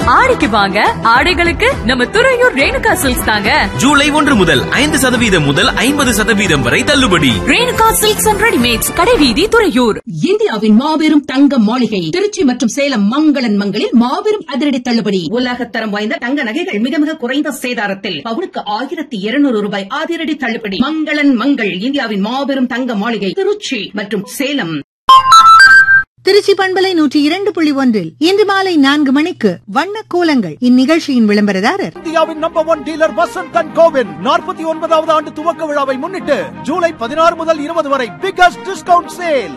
ஆடிக்கு வாங்க ஆடைகளுக்கு நம்ம துறையூர் ரேணுகா சில்க்ஸ் தாங்க ஜூலை ஒன்று முதல் ஐந்து சதவீதம் முதல் ஐம்பது சதவீதம் வரை தள்ளுபடி ரேணுகா சில்க்ஸ் அண்ட் ரெடிமேட்ஸ் கடைவீதி துறையூர் இந்தியாவின் மாபெரும் தங்க மாளிகை திருச்சி மற்றும் சேலம் மங்களன் மங்களில் மாபெரும் அதிரடி தள்ளுபடி உலகத்தரம் வாய்ந்த தங்க நகைகள் மிக மிக குறைந்த சேதாரத்தில் பவுனுக்கு ஆயிரத்தி இருநூறு ரூபாய் அதிரடி தள்ளுபடி மங்களன் மங்கள் இந்தியாவின் மாபெரும் தங்க மாளிகை திருச்சி மற்றும் சேலம் திருச்சி பண்பலை நூற்றி இரண்டு புள்ளி ஒன்றில் இன்று மாலை நான்கு மணிக்கு வண்ண கோலங்கள் இந்நிகழ்ச்சியின் விளம்பரதாரர் இந்தியாவின் number one dealer Vasanth and கோவின் நாற்பத்தி ஒன்பதாவது ஆண்டு துவக்க விழாவை முன்னிட்டு ஜூலை பதினாறு முதல் இருபது வரை biggest discount sale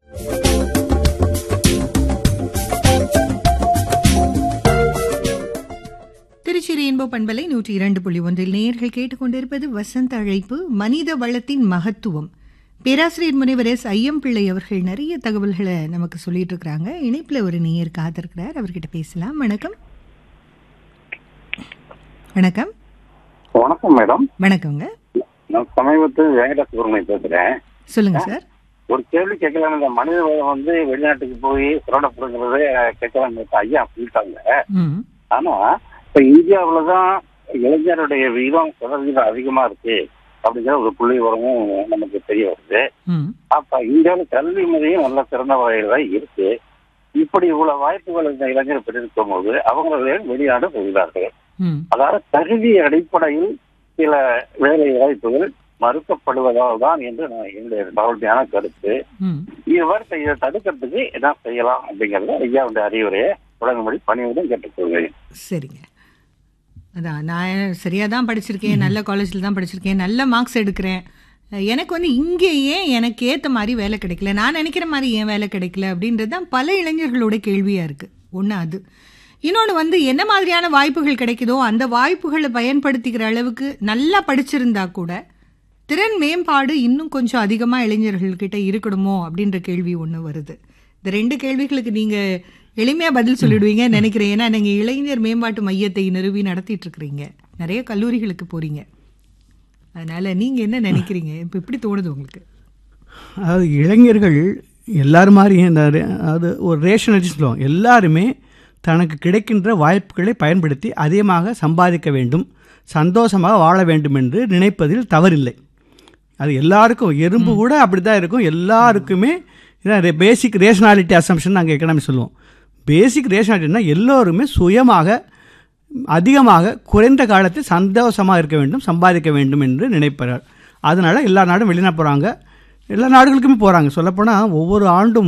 Tiruchi rainbow பண்பலை நூற்றி இரண்டு புள்ளி ஒன்றில் நேயர்கள் கேட்டுக்கொண்டிருப்பது வசந்த அழைப்பு மனித வளத்தின் மகத்துவம் பேராசிரியர் முனைவர் எஸ் ஐயம்பிள்ளை அவர்கள் நிறைய தகவல்களை நமக்கு சொல்லிட்டு இருக்கிறாங்க இணைப்புல ஒரு நேயர் காத்திருக்கிறார் அவர்கிட்ட பேசலாம் வணக்கம் வணக்கம் வணக்கம் மேடம் வணக்கங்க நான் சமீபத்து வெங்கட சுப்பிரமணிய பேசுறேன் சொல்லுங்க சார் ஒரு கேள்வி கேட்கலாம் இந்த மனித வளம் வந்து வெளிநாட்டுக்கு போய் புரடப்படுங்கிறது கேட்கலாம் ஐயா சொல்லிட்டாங்க ம் ஆனா இப்ப இந்தியாவுல தான் இளைஞருடைய விகிதம் சதவீதம் அதிகமா இருக்கு அப்படிங்கிற ஒரு புள்ளி வரமும் நமக்கு தெரிய வருது ம் அப்ப இந்தியாவில் கல்வி முறையும் நல்ல சிறந்த வகையில் தான் இருக்கு இப்படி இவ்வளவு வாய்ப்புகள் இந்த இளைஞர் பெற்றிருக்கும் போது அவங்க வெளிநாடு போகிறார்கள் ம் அதாவது தகுதி அடிப்படையில் சில வேலை வாய்ப்புகள் மறுக்கப்படுவதால் தான் என்று நான் என்னுடைய பகவதியான கருத்து ம் இவர் இதை தடுக்கிறதுக்கு என்ன செய்யலாம் அப்படிங்கறத ஐயாவுடைய அறிவுரையை வழங்கும்படி பணியுடன் கேட்டுக்கொள்கிறேன் சரிங்க அதான் நான் சரியாக தான் படிச்சிருக்கேன் நல்ல காலேஜில் தான் படிச்சிருக்கேன் நல்ல மார்க்ஸ் எடுக்கிறேன் எனக்கு வந்து இங்கே ஏன் எனக்கு ஏற்ற மாதிரி வேலை கிடைக்கல நான் நினைக்கிற மாதிரி ஏன் வேலை கிடைக்கல அப்படின்றது தான் பல இளைஞர்களோட கேள்வியாக இருக்குது ஒன்று அது இன்னொன்று வந்து என்ன மாதிரியான வாய்ப்புகள் கிடைக்குதோ அந்த வாய்ப்புகளை பயன்படுத்திக்கிற அளவுக்கு நல்லா படிச்சிருந்தா கூட திறன் மேம்பாடு இன்னும் கொஞ்சம் அதிகமாக இளைஞர்கள்கிட்ட இருக்கணுமோ அப்படின்ற கேள்வி ஒன்று வருது இந்த ரெண்டு கேள்விகளுக்கு நீங்கள் எளிமையாக பதில் சொல்லிடுவீங்க நினைக்கிறேன் ஏன்னா நீங்கள் இளைஞர் மேம்பாட்டு மையத்தை நிறுவி நடத்திட்டு இருக்கிறீங்க நிறைய கல்லூரிகளுக்கு போகிறீங்க அதனால் நீங்கள் என்ன நினைக்கிறீங்க இப்போ எப்படி தோணுது உங்களுக்கு அதாவது இளைஞர்கள் எல்லாரும் மாதிரியும் இந்த ரே- அதாவது ஒரு ரேஷனலிட்டி சொல்லுவோம் எல்லாருமே தனக்கு கிடைக்கின்ற வாய்ப்புகளை பயன்படுத்தி அதிகமாக சம்பாதிக்க வேண்டும் சந்தோஷமாக வாழ வேண்டும் என்று நினைப்பதில் தவறில்லை அது எல்லாருக்கும் எறும்பு கூட அப்படி தான் இருக்கும் எல்லாருக்குமே பேசிக் ரேஷனாலிட்டி அசம்ஷன் நாங்கள் எக்கனாமி சொல்லுவோம் பேசிக் ரேஷனாலிட்டினா எல்லோருமே சுயமாக அதிகமாக குறைந்த காலத்தில் சந்தோஷமாக இருக்க வேண்டும் சம்பாதிக்க வேண்டும் என்று நினைப்பார்கள் அதனால் எல்லா நாடும் வெளிநாடு போகிறாங்க எல்லா நாடுகளுக்குமே போகிறாங்க சொல்லப்போனால் ஒவ்வொரு ஆண்டும்